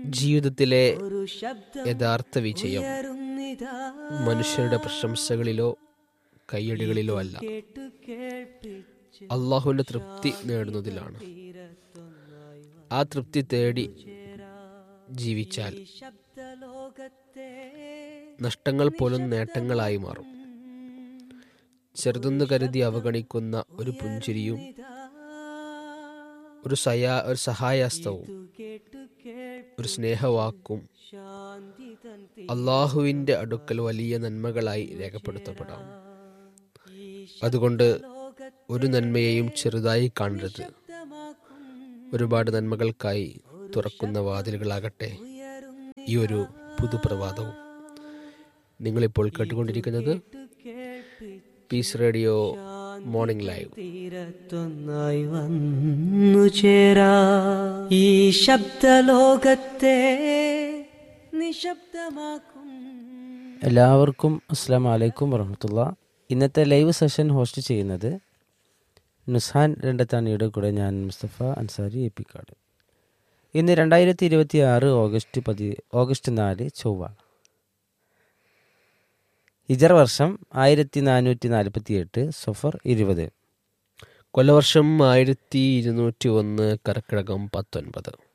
ജീവിതത്തിലെ ഒരു ശബ്ദം യഥാർത്ഥ വിജയം ഉയരുന്നിതാ മനുഷ്യരുടെ പ്രശംസകളിലോ കയ്യടികളിലോ അല്ല കേട്ടു കേൾപ്പിച്ച് അള്ളാഹുവിന്റെ തൃപ്തി നേടുന്നതിലാണ് തീരത്തൊന്നായി ആ തൃപ്തി തേടി ജീവിച്ചാൽ ഈ ശബ്ദലോകത്തെ നഷ്ടങ്ങൾ പോലും നേട്ടങ്ങളായി മാറും ചെറുതെന്ന് കരുതി അവഗണിക്കുന്ന ഒരു പുഞ്ചിരിയും ഇതാ ഒരു സയാ ഒരു സഹായഹസ്തവും കേട്ടു കേൾപ്പി ഒരു സ്നേഹവാക്കും ശാന്തി തൻ അള്ളാഹുവിന്റെ അടുക്കൽ വലിയ നന്മകളായി രേഖപ്പെടുത്തപ്പെടാം അതുകൊണ്ട് ഒരു നന്മയെയും ചെറുതായി കാണരുത് തീരമാക്കും ഒരുപാട് നന്മകൾക്കായി തുറക്കുന്ന വാതിലുകളാകട്ടെ ഈ ഒരു പുതുപ്രഭാതവും നിങ്ങളിപ്പോൾ കേട്ടുകൊണ്ടിരിക്കുന്നത് കേൾപ്പി പീസ് റേഡിയോ മോർണിംഗ് ലൈവ് തീരത്തൊന്നായി വന്നു ചേരാ ഈ ശബ്ദലോകത്തെ നിശബ്ദമാക്കും എല്ലാവർക്കും അസ്സാം വലൈക്കും വറഹമത്തുള്ള ഇന്നത്തെ ലൈവ് സെഷൻ ഹോസ്റ്റ് ചെയ്യുന്നത് നുസ്ഹാൻ രണ്ടത്താണിയുടെ കൂടെ ഞാൻ മുസ്തഫ അൻസാരി എപ്പിക്കാട് ഇന്ന് രണ്ടായിരത്തി ഇരുപത്തി ആറ് ഓഗസ്റ്റ് പതി ഓഗസ്റ്റ് നാല് ചൊവ്വ ഹിജർ വർഷം ആയിരത്തി നാനൂറ്റി നാൽപ്പത്തി എട്ട് സൊഫർ ഇരുപത് കൊല്ലവർഷം ആയിരത്തി ഇരുന്നൂറ്റി ഒന്ന് കർക്കിടകം പത്തൊൻപത്